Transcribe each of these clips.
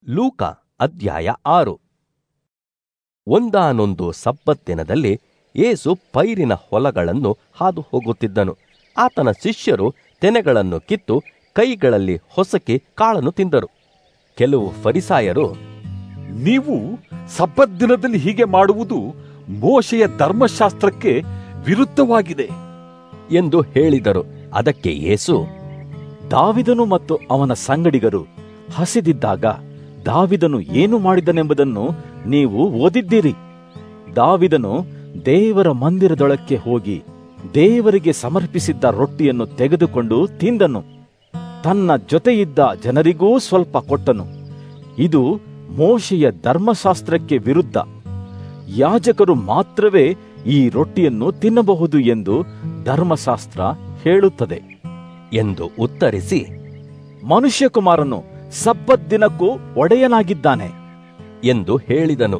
ಲೂಕ ಅಧ್ಯಾಯ ಆರು ಒಂದಾನೊಂದು ಸಬ್ಬತ್ತಿನದಲ್ಲಿ ಏಸು ಪೈರಿನ ಹೊಲಗಳನ್ನು ಹಾದು ಹೋಗುತ್ತಿದ್ದನು ಆತನ ಶಿಷ್ಯರು ತೆನೆಗಳನ್ನು ಕಿತ್ತು ಕೈಗಳಲ್ಲಿ ಹೊಸಕಿ ಕಾಳನ್ನು ತಿಂದರು ಕೆಲವು ಫರಿಸಾಯರು ನೀವು ಸಬ್ಬತ್ ದಿನದಲ್ಲಿ ಹೀಗೆ ಮಾಡುವುದು ಮೋಶೆಯ ಧರ್ಮಶಾಸ್ತ್ರಕ್ಕೆ ವಿರುದ್ಧವಾಗಿದೆ ಎಂದು ಹೇಳಿದರು ಅದಕ್ಕೆ ಏಸು ದಾವಿದನು ಮತ್ತು ಅವನ ಸಂಗಡಿಗರು ಹಸಿದಿದ್ದಾಗ ದಾವಿದನು ಏನು ಮಾಡಿದನೆಂಬುದನ್ನು ನೀವು ಓದಿದ್ದೀರಿ ದಾವಿದನು ದೇವರ ಮಂದಿರದೊಳಕ್ಕೆ ಹೋಗಿ ದೇವರಿಗೆ ಸಮರ್ಪಿಸಿದ್ದ ರೊಟ್ಟಿಯನ್ನು ತೆಗೆದುಕೊಂಡು ತಿಂದನು ತನ್ನ ಜೊತೆಯಿದ್ದ ಜನರಿಗೂ ಸ್ವಲ್ಪ ಕೊಟ್ಟನು ಇದು ಮೋಶೆಯ ಧರ್ಮಶಾಸ್ತ್ರಕ್ಕೆ ವಿರುದ್ಧ ಯಾಜಕರು ಮಾತ್ರವೇ ಈ ರೊಟ್ಟಿಯನ್ನು ತಿನ್ನಬಹುದು ಎಂದು ಧರ್ಮಶಾಸ್ತ್ರ ಹೇಳುತ್ತದೆ ಎಂದು ಉತ್ತರಿಸಿ ಮನುಷ್ಯಕುಮಾರನು ಸಬ್ಬತ್ ದಿನಕ್ಕೂ ಒಡೆಯನಾಗಿದ್ದಾನೆ ಎಂದು ಹೇಳಿದನು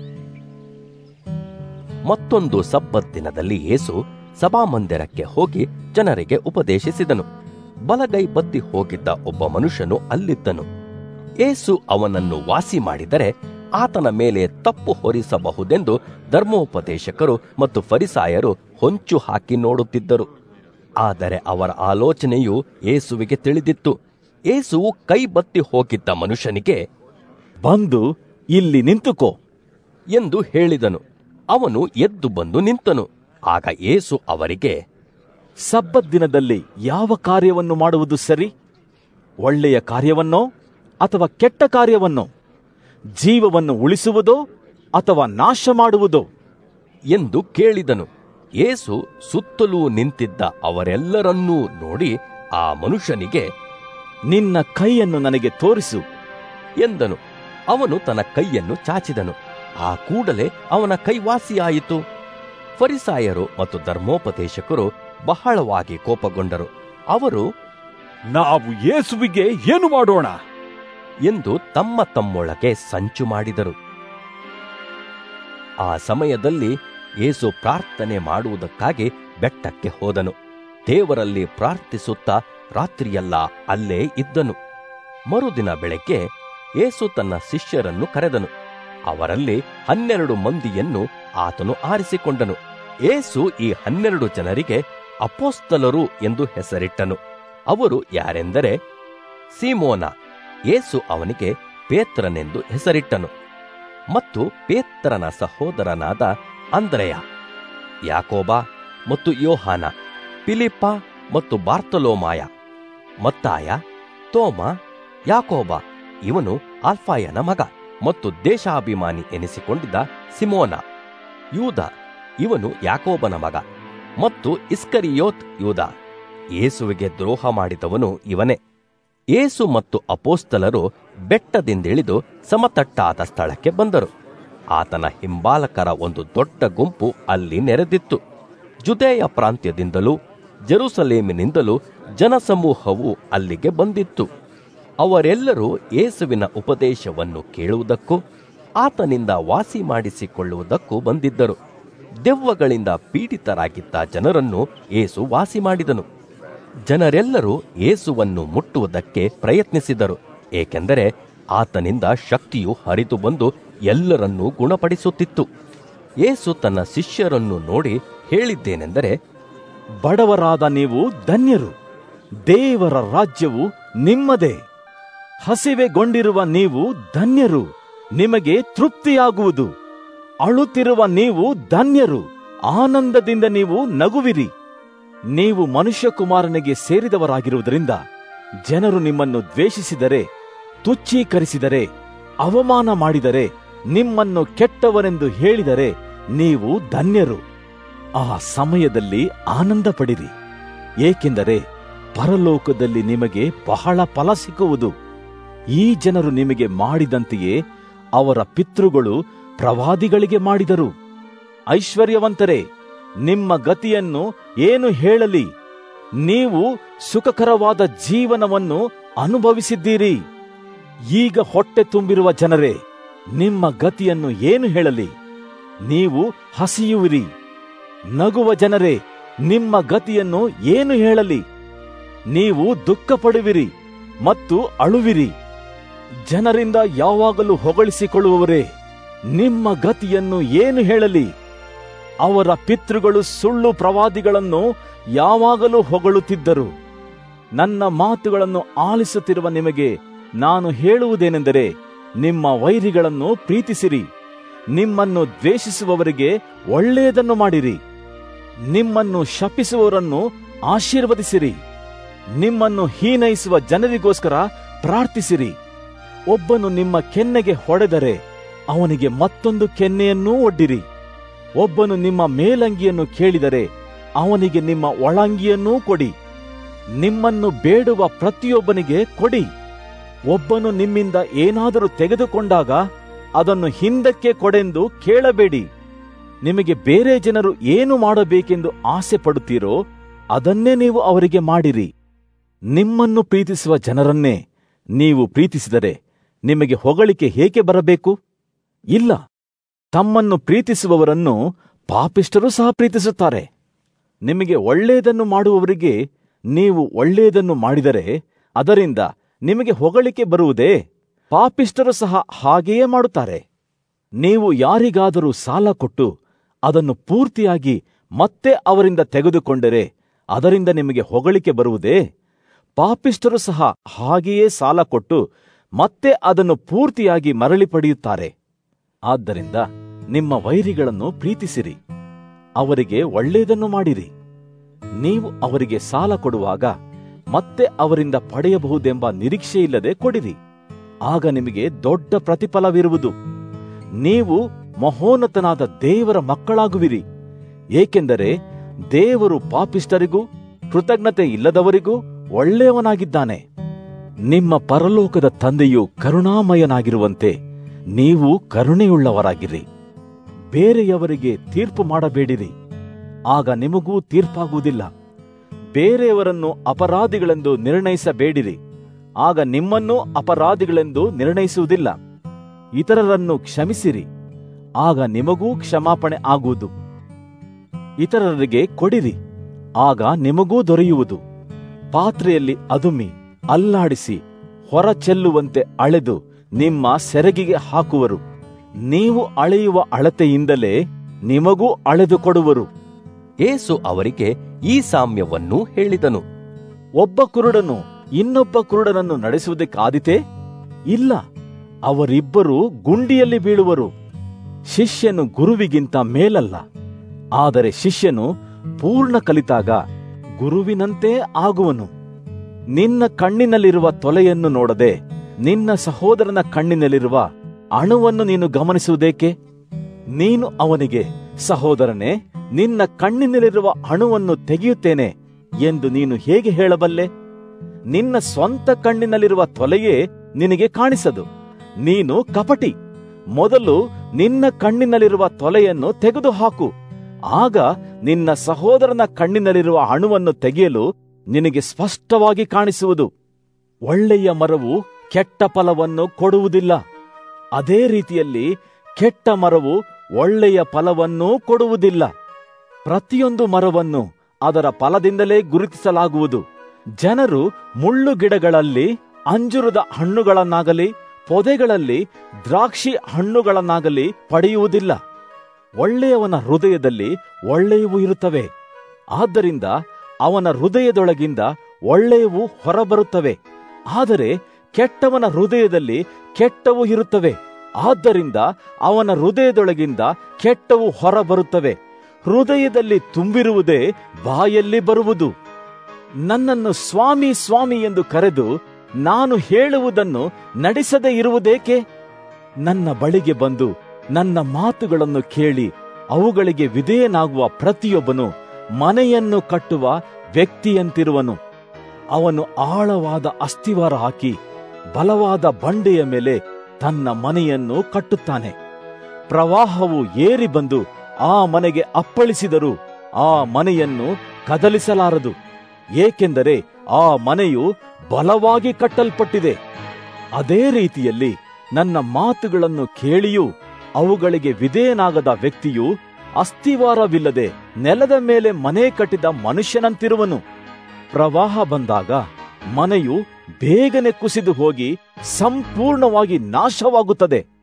ಮತ್ತೊಂದು ಸಬ್ಬತ್ತಿನದಲ್ಲಿ ಏಸು ಸಭಾಮಂದಿರಕ್ಕೆ ಹೋಗಿ ಜನರಿಗೆ ಉಪದೇಶಿಸಿದನು ಬಲಗೈ ಬತ್ತಿ ಹೋಗಿದ್ದ ಒಬ್ಬ ಮನುಷ್ಯನು ಅಲ್ಲಿದ್ದನು ಏಸು ಅವನನ್ನು ವಾಸಿ ಮಾಡಿದರೆ ಆತನ ಮೇಲೆ ತಪ್ಪು ಹೊರಿಸಬಹುದೆಂದು ಧರ್ಮೋಪದೇಶಕರು ಮತ್ತು ಫರಿಸಾಯರು ಹೊಂಚು ಹಾಕಿ ನೋಡುತ್ತಿದ್ದರು ಆದರೆ ಅವರ ಆಲೋಚನೆಯು ಏಸುವಿಗೆ ತಿಳಿದಿತ್ತು ಏಸುವು ಕೈ ಬತ್ತಿ ಹೋಗಿದ್ದ ಮನುಷ್ಯನಿಗೆ ಬಂದು ಇಲ್ಲಿ ನಿಂತುಕೋ ಎಂದು ಹೇಳಿದನು ಅವನು ಎದ್ದು ಬಂದು ನಿಂತನು ಆಗ ಏಸು ಅವರಿಗೆ ಸಬ್ಬತ್ ದಿನದಲ್ಲಿ ಯಾವ ಕಾರ್ಯವನ್ನು ಮಾಡುವುದು ಸರಿ ಒಳ್ಳೆಯ ಕಾರ್ಯವನ್ನೋ ಅಥವಾ ಕೆಟ್ಟ ಕಾರ್ಯವನ್ನೋ ಜೀವವನ್ನು ಉಳಿಸುವುದೋ ಅಥವಾ ನಾಶ ಮಾಡುವುದೋ ಎಂದು ಕೇಳಿದನು ಏಸು ಸುತ್ತಲೂ ನಿಂತಿದ್ದ ಅವರೆಲ್ಲರನ್ನೂ ನೋಡಿ ಆ ಮನುಷ್ಯನಿಗೆ ನಿನ್ನ ಕೈಯನ್ನು ನನಗೆ ತೋರಿಸು ಎಂದನು ಅವನು ತನ್ನ ಕೈಯನ್ನು ಚಾಚಿದನು ಆ ಕೂಡಲೇ ಅವನ ಕೈ ವಾಸಿಯಾಯಿತು ಫರಿಸಾಯರು ಮತ್ತು ಧರ್ಮೋಪದೇಶಕರು ಬಹಳವಾಗಿ ಕೋಪಗೊಂಡರು ಅವರು ನಾವು ಯೇಸುವಿಗೆ ಏನು ಮಾಡೋಣ ಎಂದು ತಮ್ಮ ತಮ್ಮೊಳಗೆ ಸಂಚು ಮಾಡಿದರು ಆ ಸಮಯದಲ್ಲಿ ಏಸು ಪ್ರಾರ್ಥನೆ ಮಾಡುವುದಕ್ಕಾಗಿ ಬೆಟ್ಟಕ್ಕೆ ಹೋದನು ದೇವರಲ್ಲಿ ಪ್ರಾರ್ಥಿಸುತ್ತಾ ರಾತ್ರಿಯೆಲ್ಲ ಅಲ್ಲೇ ಇದ್ದನು ಮರುದಿನ ಬೆಳಗ್ಗೆ ಏಸು ತನ್ನ ಶಿಷ್ಯರನ್ನು ಕರೆದನು ಅವರಲ್ಲಿ ಹನ್ನೆರಡು ಮಂದಿಯನ್ನು ಆತನು ಆರಿಸಿಕೊಂಡನು ಏಸು ಈ ಹನ್ನೆರಡು ಜನರಿಗೆ ಅಪೋಸ್ತಲರು ಎಂದು ಹೆಸರಿಟ್ಟನು ಅವರು ಯಾರೆಂದರೆ ಸೀಮೋನ ಏಸು ಅವನಿಗೆ ಪೇತ್ರನೆಂದು ಹೆಸರಿಟ್ಟನು ಮತ್ತು ಪೇತ್ರನ ಸಹೋದರನಾದ ಅಂದ್ರೆಯ ಯಾಕೋಬ ಮತ್ತು ಯೋಹಾನ ಪಿಲಿಪ್ಪ ಮತ್ತು ಬಾರ್ತಲೋಮಾಯ ಮತ್ತಾಯ ತೋಮ ಯಾಕೋಬ ಇವನು ಆಲ್ಫಾಯನ ಮಗ ಮತ್ತು ದೇಶಾಭಿಮಾನಿ ಎನಿಸಿಕೊಂಡಿದ್ದ ಸಿಮೋನ ಯೂದ ಇವನು ಯಾಕೋಬನ ಮಗ ಮತ್ತು ಇಸ್ಕರಿಯೋತ್ ಯೂದ ಯೇಸುವಿಗೆ ದ್ರೋಹ ಮಾಡಿದವನು ಇವನೇ ಏಸು ಮತ್ತು ಅಪೋಸ್ತಲರು ಬೆಟ್ಟದಿಂದಿಳಿದು ಸಮತಟ್ಟಾದ ಸ್ಥಳಕ್ಕೆ ಬಂದರು ಆತನ ಹಿಂಬಾಲಕರ ಒಂದು ದೊಡ್ಡ ಗುಂಪು ಅಲ್ಲಿ ನೆರೆದಿತ್ತು ಜುದೇಯ ಪ್ರಾಂತ್ಯದಿಂದಲೂ ಜೆರುಸಲೇಮಿನಿಂದಲೂ ಜನಸಮೂಹವು ಅಲ್ಲಿಗೆ ಬಂದಿತ್ತು ಅವರೆಲ್ಲರೂ ಯೇಸುವಿನ ಉಪದೇಶವನ್ನು ಕೇಳುವುದಕ್ಕೂ ಆತನಿಂದ ವಾಸಿ ಮಾಡಿಸಿಕೊಳ್ಳುವುದಕ್ಕೂ ಬಂದಿದ್ದರು ದೆವ್ವಗಳಿಂದ ಪೀಡಿತರಾಗಿದ್ದ ಜನರನ್ನು ಏಸು ವಾಸಿ ಮಾಡಿದನು ಜನರೆಲ್ಲರೂ ಏಸುವನ್ನು ಮುಟ್ಟುವುದಕ್ಕೆ ಪ್ರಯತ್ನಿಸಿದರು ಏಕೆಂದರೆ ಆತನಿಂದ ಶಕ್ತಿಯು ಹರಿದು ಬಂದು ಎಲ್ಲರನ್ನೂ ಗುಣಪಡಿಸುತ್ತಿತ್ತು ಏಸು ತನ್ನ ಶಿಷ್ಯರನ್ನು ನೋಡಿ ಹೇಳಿದ್ದೇನೆಂದರೆ ಬಡವರಾದ ನೀವು ಧನ್ಯರು ದೇವರ ರಾಜ್ಯವು ನಿಮ್ಮದೇ ಹಸಿವೆಗೊಂಡಿರುವ ನೀವು ಧನ್ಯರು ನಿಮಗೆ ತೃಪ್ತಿಯಾಗುವುದು ಅಳುತ್ತಿರುವ ನೀವು ಧನ್ಯರು ಆನಂದದಿಂದ ನೀವು ನಗುವಿರಿ ನೀವು ಮನುಷ್ಯಕುಮಾರನಿಗೆ ಸೇರಿದವರಾಗಿರುವುದರಿಂದ ಜನರು ನಿಮ್ಮನ್ನು ದ್ವೇಷಿಸಿದರೆ ತುಚ್ಛೀಕರಿಸಿದರೆ ಅವಮಾನ ಮಾಡಿದರೆ ನಿಮ್ಮನ್ನು ಕೆಟ್ಟವರೆಂದು ಹೇಳಿದರೆ ನೀವು ಧನ್ಯರು ಆ ಸಮಯದಲ್ಲಿ ಆನಂದ ಪಡಿರಿ ಏಕೆಂದರೆ ಪರಲೋಕದಲ್ಲಿ ನಿಮಗೆ ಬಹಳ ಫಲ ಸಿಕ್ಕುವುದು ಈ ಜನರು ನಿಮಗೆ ಮಾಡಿದಂತೆಯೇ ಅವರ ಪಿತೃಗಳು ಪ್ರವಾದಿಗಳಿಗೆ ಮಾಡಿದರು ಐಶ್ವರ್ಯವಂತರೇ ನಿಮ್ಮ ಗತಿಯನ್ನು ಏನು ಹೇಳಲಿ ನೀವು ಸುಖಕರವಾದ ಜೀವನವನ್ನು ಅನುಭವಿಸಿದ್ದೀರಿ ಈಗ ಹೊಟ್ಟೆ ತುಂಬಿರುವ ಜನರೇ ನಿಮ್ಮ ಗತಿಯನ್ನು ಏನು ಹೇಳಲಿ ನೀವು ಹಸಿಯುವಿರಿ ನಗುವ ಜನರೇ ನಿಮ್ಮ ಗತಿಯನ್ನು ಏನು ಹೇಳಲಿ ನೀವು ದುಃಖಪಡುವಿರಿ ಮತ್ತು ಅಳುವಿರಿ ಜನರಿಂದ ಯಾವಾಗಲೂ ಹೊಗಳಿಸಿಕೊಳ್ಳುವವರೇ ನಿಮ್ಮ ಗತಿಯನ್ನು ಏನು ಹೇಳಲಿ ಅವರ ಪಿತೃಗಳು ಸುಳ್ಳು ಪ್ರವಾದಿಗಳನ್ನು ಯಾವಾಗಲೂ ಹೊಗಳುತ್ತಿದ್ದರು ನನ್ನ ಮಾತುಗಳನ್ನು ಆಲಿಸುತ್ತಿರುವ ನಿಮಗೆ ನಾನು ಹೇಳುವುದೇನೆಂದರೆ ನಿಮ್ಮ ವೈರಿಗಳನ್ನು ಪ್ರೀತಿಸಿರಿ ನಿಮ್ಮನ್ನು ದ್ವೇಷಿಸುವವರಿಗೆ ಒಳ್ಳೆಯದನ್ನು ಮಾಡಿರಿ ನಿಮ್ಮನ್ನು ಶಪಿಸುವವರನ್ನು ಆಶೀರ್ವದಿಸಿರಿ ನಿಮ್ಮನ್ನು ಹೀನೈಸುವ ಜನರಿಗೋಸ್ಕರ ಪ್ರಾರ್ಥಿಸಿರಿ ಒಬ್ಬನು ನಿಮ್ಮ ಕೆನ್ನೆಗೆ ಹೊಡೆದರೆ ಅವನಿಗೆ ಮತ್ತೊಂದು ಕೆನ್ನೆಯನ್ನೂ ಒಡ್ಡಿರಿ ಒಬ್ಬನು ನಿಮ್ಮ ಮೇಲಂಗಿಯನ್ನು ಕೇಳಿದರೆ ಅವನಿಗೆ ನಿಮ್ಮ ಒಳಂಗಿಯನ್ನೂ ಕೊಡಿ ನಿಮ್ಮನ್ನು ಬೇಡುವ ಪ್ರತಿಯೊಬ್ಬನಿಗೆ ಕೊಡಿ ಒಬ್ಬನು ನಿಮ್ಮಿಂದ ಏನಾದರೂ ತೆಗೆದುಕೊಂಡಾಗ ಅದನ್ನು ಹಿಂದಕ್ಕೆ ಕೊಡೆಂದು ಕೇಳಬೇಡಿ ನಿಮಗೆ ಬೇರೆ ಜನರು ಏನು ಮಾಡಬೇಕೆಂದು ಆಸೆ ಪಡುತ್ತೀರೋ ಅದನ್ನೇ ನೀವು ಅವರಿಗೆ ಮಾಡಿರಿ ನಿಮ್ಮನ್ನು ಪ್ರೀತಿಸುವ ಜನರನ್ನೇ ನೀವು ಪ್ರೀತಿಸಿದರೆ ನಿಮಗೆ ಹೊಗಳಿಕೆ ಹೇಗೆ ಬರಬೇಕು ಇಲ್ಲ ತಮ್ಮನ್ನು ಪ್ರೀತಿಸುವವರನ್ನು ಪಾಪಿಷ್ಟರೂ ಸಹ ಪ್ರೀತಿಸುತ್ತಾರೆ ನಿಮಗೆ ಒಳ್ಳೆಯದನ್ನು ಮಾಡುವವರಿಗೆ ನೀವು ಒಳ್ಳೆಯದನ್ನು ಮಾಡಿದರೆ ಅದರಿಂದ ನಿಮಗೆ ಹೊಗಳಿಕೆ ಬರುವುದೇ ಪಾಪಿಷ್ಟರು ಸಹ ಹಾಗೆಯೇ ಮಾಡುತ್ತಾರೆ ನೀವು ಯಾರಿಗಾದರೂ ಸಾಲ ಕೊಟ್ಟು ಅದನ್ನು ಪೂರ್ತಿಯಾಗಿ ಮತ್ತೆ ಅವರಿಂದ ತೆಗೆದುಕೊಂಡರೆ ಅದರಿಂದ ನಿಮಗೆ ಹೊಗಳಿಕೆ ಬರುವುದೇ ಪಾಪಿಷ್ಟರು ಸಹ ಹಾಗೆಯೇ ಸಾಲ ಕೊಟ್ಟು ಮತ್ತೆ ಅದನ್ನು ಪೂರ್ತಿಯಾಗಿ ಮರಳಿ ಪಡೆಯುತ್ತಾರೆ ಆದ್ದರಿಂದ ನಿಮ್ಮ ವೈರಿಗಳನ್ನು ಪ್ರೀತಿಸಿರಿ ಅವರಿಗೆ ಒಳ್ಳೆಯದನ್ನು ಮಾಡಿರಿ ನೀವು ಅವರಿಗೆ ಸಾಲ ಕೊಡುವಾಗ ಮತ್ತೆ ಅವರಿಂದ ಪಡೆಯಬಹುದೆಂಬ ನಿರೀಕ್ಷೆಯಿಲ್ಲದೆ ಕೊಡಿರಿ ಆಗ ನಿಮಗೆ ದೊಡ್ಡ ಪ್ರತಿಫಲವಿರುವುದು ನೀವು ಮಹೋನ್ನತನಾದ ದೇವರ ಮಕ್ಕಳಾಗುವಿರಿ ಏಕೆಂದರೆ ದೇವರು ಪಾಪಿಷ್ಟರಿಗೂ ಕೃತಜ್ಞತೆ ಇಲ್ಲದವರಿಗೂ ಒಳ್ಳೆಯವನಾಗಿದ್ದಾನೆ ನಿಮ್ಮ ಪರಲೋಕದ ತಂದೆಯು ಕರುಣಾಮಯನಾಗಿರುವಂತೆ ನೀವು ಕರುಣೆಯುಳ್ಳವರಾಗಿರಿ ಬೇರೆಯವರಿಗೆ ತೀರ್ಪು ಮಾಡಬೇಡಿರಿ ಆಗ ನಿಮಗೂ ತೀರ್ಪಾಗುವುದಿಲ್ಲ ಬೇರೆಯವರನ್ನು ಅಪರಾಧಿಗಳೆಂದು ನಿರ್ಣಯಿಸಬೇಡಿರಿ ಆಗ ನಿಮ್ಮನ್ನೂ ಅಪರಾಧಿಗಳೆಂದು ನಿರ್ಣಯಿಸುವುದಿಲ್ಲ ಇತರರನ್ನು ಕ್ಷಮಿಸಿರಿ ಆಗ ನಿಮಗೂ ಕ್ಷಮಾಪಣೆ ಆಗುವುದು ಇತರರಿಗೆ ಕೊಡಿರಿ ಆಗ ನಿಮಗೂ ದೊರೆಯುವುದು ಪಾತ್ರೆಯಲ್ಲಿ ಅದುಮಿ ಅಲ್ಲಾಡಿಸಿ ಹೊರ ಚೆಲ್ಲುವಂತೆ ಅಳೆದು ನಿಮ್ಮ ಸೆರಗಿಗೆ ಹಾಕುವರು ನೀವು ಅಳೆಯುವ ಅಳತೆಯಿಂದಲೇ ನಿಮಗೂ ಅಳೆದು ಕೊಡುವರು ಏಸು ಅವರಿಗೆ ಈ ಸಾಮ್ಯವನ್ನು ಹೇಳಿದನು ಒಬ್ಬ ಕುರುಡನು ಇನ್ನೊಬ್ಬ ಕುರುಡನನ್ನು ನಡೆಸುವುದಕ್ಕಾದಿತೇ ಇಲ್ಲ ಅವರಿಬ್ಬರು ಗುಂಡಿಯಲ್ಲಿ ಬೀಳುವರು ಶಿಷ್ಯನು ಗುರುವಿಗಿಂತ ಮೇಲಲ್ಲ ಆದರೆ ಶಿಷ್ಯನು ಪೂರ್ಣ ಕಲಿತಾಗ ಗುರುವಿನಂತೆ ಆಗುವನು ನಿನ್ನ ಕಣ್ಣಿನಲ್ಲಿರುವ ತೊಲೆಯನ್ನು ನೋಡದೆ ನಿನ್ನ ಸಹೋದರನ ಕಣ್ಣಿನಲ್ಲಿರುವ ಅಣುವನ್ನು ನೀನು ಗಮನಿಸುವುದೇಕೆ ನೀನು ಅವನಿಗೆ ಸಹೋದರನೇ ನಿನ್ನ ಕಣ್ಣಿನಲ್ಲಿರುವ ಅಣುವನ್ನು ತೆಗೆಯುತ್ತೇನೆ ಎಂದು ನೀನು ಹೇಗೆ ಹೇಳಬಲ್ಲೆ ನಿನ್ನ ಸ್ವಂತ ಕಣ್ಣಿನಲ್ಲಿರುವ ತೊಲೆಯೇ ನಿನಗೆ ಕಾಣಿಸದು ನೀನು ಕಪಟಿ ಮೊದಲು ನಿನ್ನ ಕಣ್ಣಿನಲ್ಲಿರುವ ತೊಲೆಯನ್ನು ತೆಗೆದುಹಾಕು ಆಗ ನಿನ್ನ ಸಹೋದರನ ಕಣ್ಣಿನಲ್ಲಿರುವ ಅಣುವನ್ನು ತೆಗೆಯಲು ನಿನಗೆ ಸ್ಪಷ್ಟವಾಗಿ ಕಾಣಿಸುವುದು ಒಳ್ಳೆಯ ಮರವು ಕೆಟ್ಟ ಫಲವನ್ನು ಕೊಡುವುದಿಲ್ಲ ಅದೇ ರೀತಿಯಲ್ಲಿ ಕೆಟ್ಟ ಮರವು ಒಳ್ಳೆಯ ಫಲವನ್ನೂ ಕೊಡುವುದಿಲ್ಲ ಪ್ರತಿಯೊಂದು ಮರವನ್ನು ಅದರ ಫಲದಿಂದಲೇ ಗುರುತಿಸಲಾಗುವುದು ಜನರು ಮುಳ್ಳು ಗಿಡಗಳಲ್ಲಿ ಅಂಜುರದ ಹಣ್ಣುಗಳನ್ನಾಗಲಿ ಪೊದೆಗಳಲ್ಲಿ ದ್ರಾಕ್ಷಿ ಹಣ್ಣುಗಳನ್ನಾಗಲಿ ಪಡೆಯುವುದಿಲ್ಲ ಒಳ್ಳೆಯವನ ಹೃದಯದಲ್ಲಿ ಒಳ್ಳೆಯವು ಇರುತ್ತವೆ ಆದ್ದರಿಂದ ಅವನ ಹೃದಯದೊಳಗಿಂದ ಒಳ್ಳೆಯವು ಹೊರಬರುತ್ತವೆ ಆದರೆ ಕೆಟ್ಟವನ ಹೃದಯದಲ್ಲಿ ಕೆಟ್ಟವು ಇರುತ್ತವೆ ಆದ್ದರಿಂದ ಅವನ ಹೃದಯದೊಳಗಿಂದ ಕೆಟ್ಟವು ಹೊರಬರುತ್ತವೆ ಹೃದಯದಲ್ಲಿ ತುಂಬಿರುವುದೇ ಬಾಯಲ್ಲಿ ಬರುವುದು ನನ್ನನ್ನು ಸ್ವಾಮಿ ಸ್ವಾಮಿ ಎಂದು ಕರೆದು ನಾನು ಹೇಳುವುದನ್ನು ನಡೆಸದೇ ಇರುವುದೇಕೆ ನನ್ನ ಬಳಿಗೆ ಬಂದು ನನ್ನ ಮಾತುಗಳನ್ನು ಕೇಳಿ ಅವುಗಳಿಗೆ ವಿಧೇಯನಾಗುವ ಪ್ರತಿಯೊಬ್ಬನು ಮನೆಯನ್ನು ಕಟ್ಟುವ ವ್ಯಕ್ತಿಯಂತಿರುವನು ಅವನು ಆಳವಾದ ಅಸ್ಥಿವಾರ ಹಾಕಿ ಬಲವಾದ ಬಂಡೆಯ ಮೇಲೆ ತನ್ನ ಮನೆಯನ್ನು ಕಟ್ಟುತ್ತಾನೆ ಪ್ರವಾಹವು ಏರಿ ಬಂದು ಆ ಮನೆಗೆ ಅಪ್ಪಳಿಸಿದರೂ ಆ ಮನೆಯನ್ನು ಕದಲಿಸಲಾರದು ಏಕೆಂದರೆ ಆ ಮನೆಯು ಬಲವಾಗಿ ಕಟ್ಟಲ್ಪಟ್ಟಿದೆ ಅದೇ ರೀತಿಯಲ್ಲಿ ನನ್ನ ಮಾತುಗಳನ್ನು ಕೇಳಿಯೂ ಅವುಗಳಿಗೆ ವಿಧೇಯನಾಗದ ವ್ಯಕ್ತಿಯು ಅಸ್ಥಿವಾರವಿಲ್ಲದೆ ನೆಲದ ಮೇಲೆ ಮನೆ ಕಟ್ಟಿದ ಮನುಷ್ಯನಂತಿರುವನು ಪ್ರವಾಹ ಬಂದಾಗ ಮನೆಯು ಬೇಗನೆ ಕುಸಿದು ಹೋಗಿ ಸಂಪೂರ್ಣವಾಗಿ ನಾಶವಾಗುತ್ತದೆ